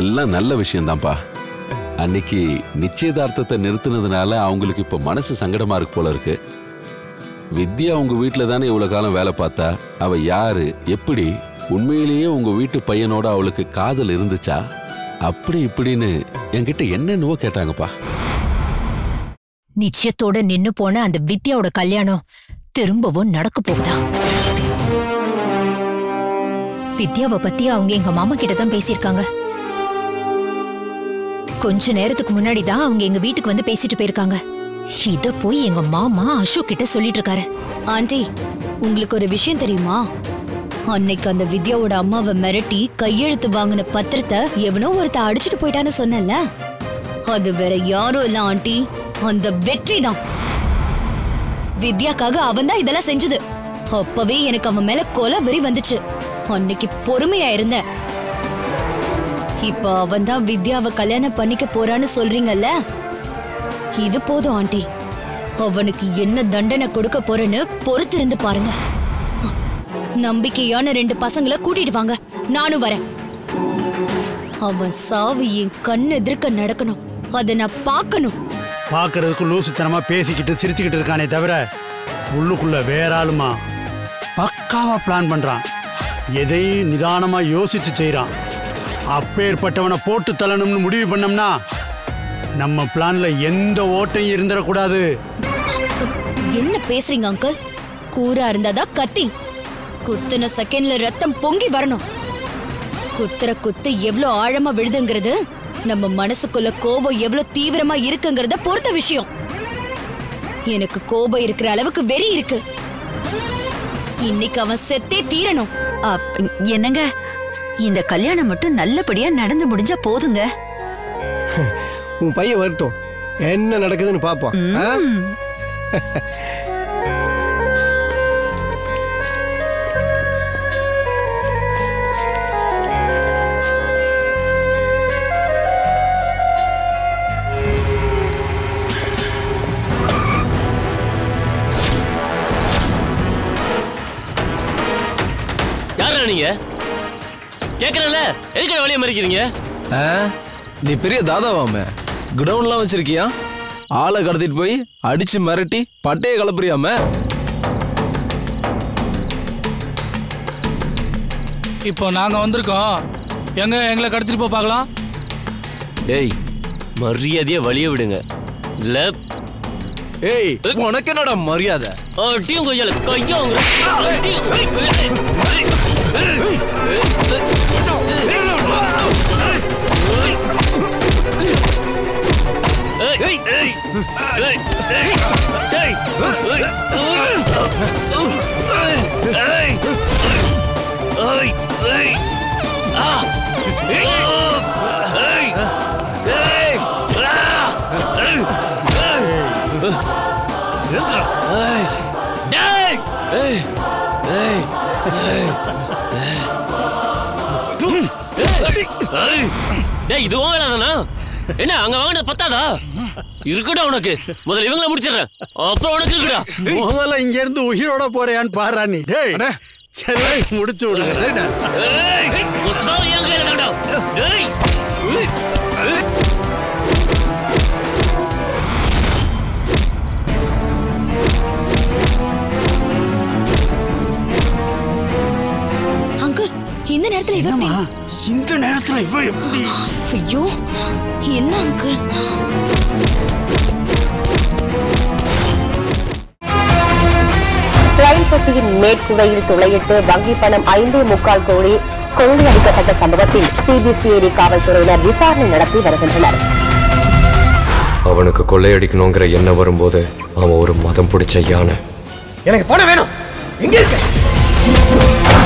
எல்லாம் நல்ல விஷயம்தான்ப்பா அன்னைக்கு நிச்சயதார்த்தத்தை நிறுத்தினதுனால அவங்களுக்கு இப்ப மனசு சங்கடமா இருக்கு போல இருக்கு வித்யா உங்க வீட்டில் தானே இவ்வளவு காலம் வேலை பார்த்தா அவ யாரு எப்படி உண்மையிலேயே உங்க வீட்டு பையனோட அவளுக்கு காதல் இருந்துச்சா அப்படி இப்படின்னு என்கிட்ட என்னென்னவோ கேட்டாங்கப்பா நிச்சயத்தோட நின்னு போன அந்த வித்யாவோட கல்யாணம் திரும்பவும் நடக்க போகுதா வித்யாவை பத்தி அவங்க எங்க மாமா கிட்ட தான் பேசியிருக்காங்க கொஞ்ச நேரத்துக்கு முன்னாடி தான் அவங்க எங்க வீட்டுக்கு வந்து பேசிட்டு போயிருக்காங்க இத போய் எங்க மாமா அசோக் கிட்ட சொல்லிட்டு இருக்காரு ஆண்டி உங்களுக்கு ஒரு விஷயம் தெரியுமா அன்னைக்கு அந்த வித்யாவோட அம்மாவை மிரட்டி கையெழுத்து வாங்கின பத்திரத்தை எவனோ ஒருத்த அடிச்சுட்டு போயிட்டான்னு சொன்னல அது வேற யாரும் இல்ல ஆண்டி அந்த வெற்றி தான் வித்யாக்காக அவன் தான் இதெல்லாம் செஞ்சது அப்பவே எனக்கு அவன் மேல கொலை வெறி வந்துச்சு அன்னைக்கு பொறுமையா இருந்தேன் இப்ப அவன் தான் வித்யாவை கல்யாணம் பண்ணிக்க போறான்னு சொல்றீங்கல்ல இது போதும் ஆண்டி அவனுக்கு என்ன தண்டனை கொடுக்க போறேன்னு பொறுத்திருந்து பாருங்க நம்பிக்கையான ரெண்டு பசங்களை கூட்டிட்டு வாங்க நானும் வரேன் அவன் சாவு என் கண் எதிர்க்க நடக்கணும் அதை நான் பார்க்கணும் பார்க்கறதுக்கு லூசுத்தனமா பேசிக்கிட்டு சிரிச்சுக்கிட்டு இருக்கானே தவிர உள்ளுக்குள்ள வேற ஆளுமா பக்காவா பிளான் பண்றான் எதையும் நிதானமா யோசிச்சு செய்றான் அப்பேற்பட்டவனை போட்டு தள்ளணும்னு முடிவு பண்ணோம்னா நம்ம பிளான்ல எந்த ஓட்டையும் இருந்துடக்கூடாது என்ன பேசுறீங்க அங்கிள் கூரா இருந்தாதான் கத்தி குத்துன செகண்ட்ல ரத்தம் பொங்கி வரணும் குத்துற குத்து எவ்வளவு ஆழமா விழுதுங்கிறது நம்ம மனசுக்குள்ள கோபம் எவ்வளவு தீவிரமா இருக்குங்கிறத பொறுத்த விஷயம் எனக்கு கோபம் இருக்கிற அளவுக்கு வெறி இருக்கு இன்னைக்கு அவன் செத்தே தீரணும் அப்- என்னங்க இந்த கல்யாணம் மட்டும் நல்லபடியா நடந்து முடிஞ்சா போதுங்க உன் பையன் வரட்டும் என்ன நடக்குதுன்னு பார்ப்போம் ஆ? யாரா நீங்க கேக்குறேன்ல எதுக்கு வெளியே மறிக்கிறீங்க ஆ? நீ பெரிய தாதாவாமே குடவுன்லாம் வச்சிருக்கியா ஆளை கடத்திட்டு போய் அடிச்சு மிரட்டி பட்டையை கலப்புறியாம இப்போ நாங்க வந்திருக்கோம் எங்க எங்களை கடத்திட்டு போ பார்க்கலாம் டேய் மரியாதையா வழிய விடுங்க இல்ல ஏய் உனக்கு என்னடா மரியாதை அடியும் கையால கையாங்க டேய் இது உன் வேலை தானா என்ன அங்க வாங்கினது பத்தாதா இருக்குடா உனக்கு முதல்ல இவங்கள முடிச்சிடுறேன் அப்புறம் உனக்கு இருக்குடா முதல்ல இங்க இருந்து உயிரோட போறியான்னு பாரா நீ டேய் சரி முடிச்சு விடுங்க சரிண்ணா ஏய், உசாவு என் கையில தான்டா. டேய். அங்கிள் இந்த நேரத்துல இவ என்னம்மா இந்த நேரத்துல இவ எப்படி ஐயோ என்ன அங்கிள் ரயில் பெட்டியின் மேற்கூரையில் துளையிட்டு வங்கி பணம் ஐந்தே முக்கால் கோடி கொள்ளையடிக்கப்பட்ட சம்பவத்தில் சிபிசிஐடி காவல்துறையினர் விசாரணை நடத்தி வருகின்றனர் அவனுக்கு கொள்ளையடிக்கணுங்கிற எண்ணம் வரும்போது அவன் ஒரு மதம் பிடிச்ச யானை எனக்கு பணம் வேணும் எங்க இருக்க